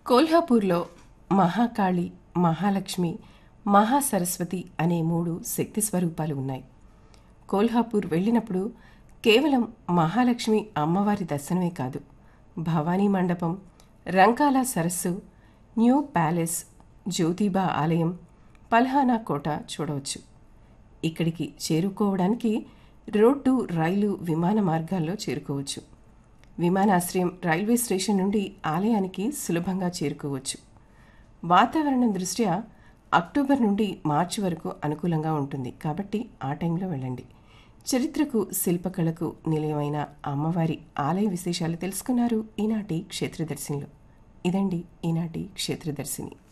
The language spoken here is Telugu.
కోల్హాపూర్లో మహాకాళి మహాలక్ష్మి మహాసరస్వతి అనే మూడు శక్తి స్వరూపాలు ఉన్నాయి కోల్హాపూర్ వెళ్ళినప్పుడు కేవలం మహాలక్ష్మి అమ్మవారి దర్శనమే కాదు భవానీ మండపం రంకాల సరస్సు న్యూ ప్యాలెస్ జ్యోతిబా ఆలయం పల్హానా కోట చూడవచ్చు ఇక్కడికి చేరుకోవడానికి రోడ్డు రైలు విమాన మార్గాల్లో చేరుకోవచ్చు విమానాశ్రయం రైల్వే స్టేషన్ నుండి ఆలయానికి సులభంగా చేరుకోవచ్చు వాతావరణం దృష్ట్యా అక్టోబర్ నుండి మార్చి వరకు అనుకూలంగా ఉంటుంది కాబట్టి ఆ టైంలో వెళ్ళండి చరిత్రకు శిల్పకళకు నిలయమైన అమ్మవారి ఆలయ విశేషాలు తెలుసుకున్నారు ఈనాటి క్షేత్రదర్శినిలో ఇదండి ఈనాటి క్షేత్రదర్శిని